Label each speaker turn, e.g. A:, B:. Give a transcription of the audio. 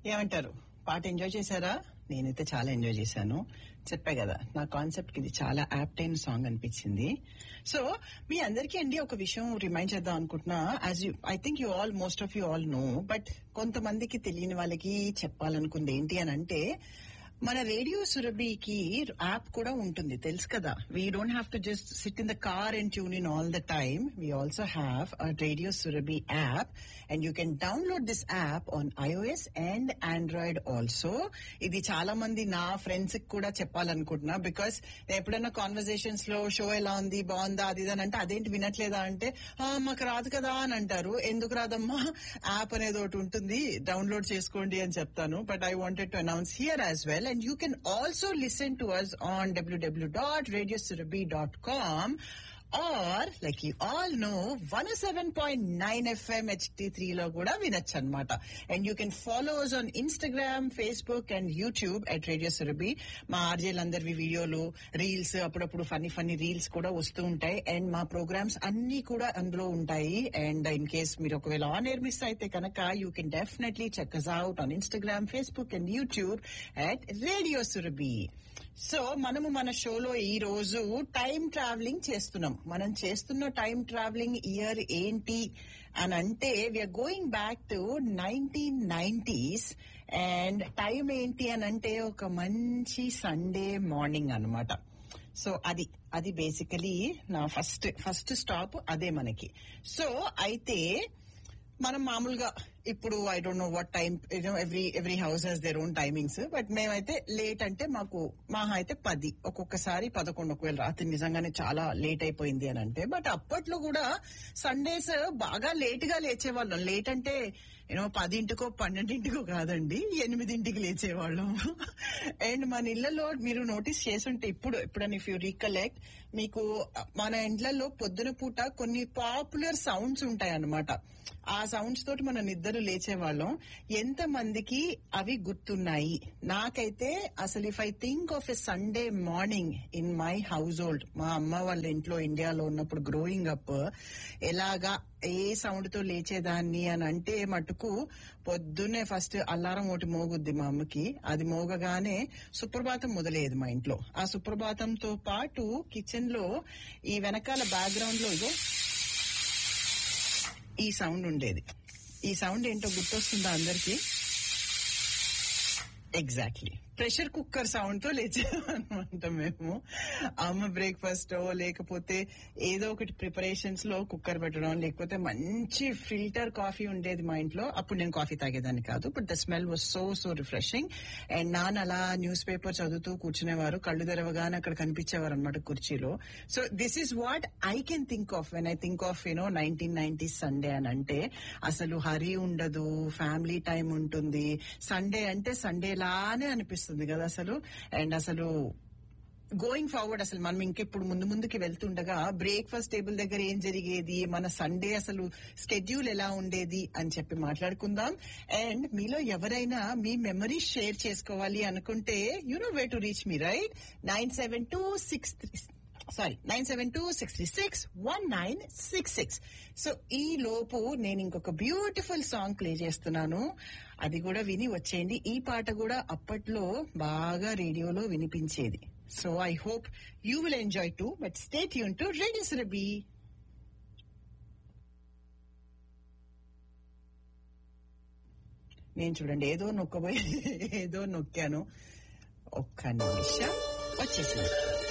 A: ఏమంటారు పాట ఎంజాయ్ చేశారా నేనైతే చాలా ఎంజాయ్ చేశాను చెప్పా కదా నా కాన్సెప్ట్ కి ఇది చాలా యాప్ట్ అయిన సాంగ్ అనిపించింది సో మీ అందరికీ అండి ఒక విషయం రిమైండ్ చేద్దాం అనుకుంటున్నా as you I think you all most of you all know but కొంతమందికి తెలియని వాళ్ళకి చెప్పాలనుకుంది ఏంటి అని అంటే మన రేడియో సురభికి యాప్ కూడా ఉంటుంది తెలుసు కదా we don't have to just sit in the car and tune in all the time we also have a radio Surabhi app and you can download this app on iOS and Android also ఇది చాలా మంది నా friends కి కూడా చెప్పాలనుకుంటున్నా because ఎప్పుడైనా conversations లో show ఎలా ఉంది బాగుందా అది ఇది అని అంటే అదేంటి వినట్లేదా అంటే "ఆ, మాకు రాదు కదా అని అంటారు ఎందుకు రాదమ్మా యాప్ అనేది ఒకటి ఉంటుంది డౌన్లోడ్ చేసుకోండి అని చెప్తాను but I wanted to announce here as well and you can also listen to us on WW dot dot com or like you all know one seven point nine FM HT three లో కూడా వినొచ్చు అనమాట and you can follow us on Instagram Facebook and YouTube at radio Surabhi మా ఆర్జేలందరివి వీడియోలు reels అప్పుడప్పుడు funny funny reels కూడా వస్తూ ఉంటాయి అండ్ మా ప్రోగ్రామ్స్ అన్ని కూడా అందులో ఉంటాయి అండ్ ఇన్ కేస్ మీరు ఒకవేళ ఆన్ ఎయిర్ మిస్ అయితే కనుక you can definitely check us out on Instagram Facebook and YouTube at radio Surabhi so మనము మన షోలో ఈ రోజు టైం ట్రావెలింగ్ చేస్తున్నాం మనం చేస్తున్న టైం ట్రావెలింగ్ ఇయర్ ఏంటి అని అంటే we're going back to nineteen nineties and time ఏంటి అని అంటే ఒక మంచి సండే మార్నింగ్ అన్నమాట సో అది అది బేసికలీ నా ఫస్ట్ ఫస్ట్ స్టాప్ అదే మనకి సో అయితే మనం మామూలుగా ఇప్పుడు I don't know what time every every house has their own timings but మేమైతే లేట్ అంటే మాకు మహా అయితే పది ఒక్కొక్కసారి పదకొండు ఒకవేళ రాత్రి నిజంగానే చాలా లేట్ అయిపోయింది అని అంటే బట్ అప్పట్లో కూడా సండేస్ బాగా లేట్ గా లేచేవాళ్ళం లేట్ అంటే యూనో పదింటికో పన్నెండింటికో కాదండి ఎనిమిదింటికి లేచేవాళ్ళం అండ్ మన ఇళ్లలో మీరు నోటీస్ చేసుంటే ఇప్పుడు ఎప్పుడైనా ఇఫ్ యూ రీకలెక్ట్ మీకు మన ఇండ్లలో పొద్దున పూట కొన్ని పాపులర్ సౌండ్స్ ఉంటాయి అన్నమాట ఆ సౌండ్స్ తోటి మన నిద్ర లేచేవాళ్ళం ఎంత మందికి అవి గుర్తున్నాయి నాకైతే అసలు if I think of a Sunday morning in my household మా అమ్మ వాళ్ళ ఇంట్లో ఇండియాలో ఉన్నప్పుడు గ్రోయింగ్ అప్ ఎలాగా ఏ సౌండ్ తో లేచేదాన్ని అని అంటే మటుకు పొద్దున్నే ఫస్ట్ అల్లారం ఒకటి మోగుద్ది మా అమ్మకి అది మోగగానే సుప్రభాతం మొదలయ్యేది మా ఇంట్లో ఆ సుప్రభాతంతో పాటు కిచెన్ లో ఈ వెనకాల బ్యాక్గ్రౌండ్ లో ఇగో ఈ సౌండ్ ఉండేది ఈ సౌండ్ ఏంటో గుర్తొస్తుందా అందరికి ఎగ్జాక్ట్లీ ప్రెషర్ కుక్కర్ సౌండ్ తో లేచామన్నమాట మేము అమ్మ బ్రేక్ఫాస్ట్ లేకపోతే ఏదో ఒకటి ప్రిపరేషన్స్ లో కుక్కర్ పెట్టడం లేకపోతే మంచి ఫిల్టర్ కాఫీ ఉండేది మా ఇంట్లో అప్పుడు నేను కాఫీ తాగేదాన్ని కాదు but the smell was so so refreshing and నాన్న అలా న్యూస్ పేపర్ చదువుతూ కూర్చునేవారు కళ్ళు తెరవగానే అక్కడ కనిపించేవారు అనమాట కుర్చీలో so this is what I can think of when I think of you know nineteen ninety Sunday అని అంటే అసలు హరి ఉండదు ఫ్యామిలీ టైం ఉంటుంది సండే అంటే సండే లానే అనిపిస్తుంది కదా అసలు అండ్ అసలు గోయింగ్ ఫార్వర్డ్ అసలు మనం ఇంకెప్పుడు ముందు ముందుకి వెళ్తుండగా బ్రేక్ఫాస్ట్ టేబుల్ దగ్గర ఏం జరిగేది మన సండే అసలు స్కెడ్యూల్ ఎలా ఉండేది అని చెప్పి మాట్లాడుకుందాం అండ్ మీలో ఎవరైనా మీ మెమరీస్ షేర్ చేసుకోవాలి అనుకుంటే you know way to reach me right nine seven two six sorry nine seven two six three six one nine six six so ఈ లోపు నేను ఇంకొక బ్యూటిఫుల్ సాంగ్ ప్లే చేస్తున్నాను అది కూడా విని వచ్చేయండి ఈ పాట కూడా అప్పట్లో బాగా రేడియోలో వినిపించేది so I hope you will enjoy too but stay యూన్ టు రేడియో సురభి నేను చూడండి ఏదో నొక్కబోయి ఏదో నొక్కాను ఒక్క నిమిషం వచ్చేసింది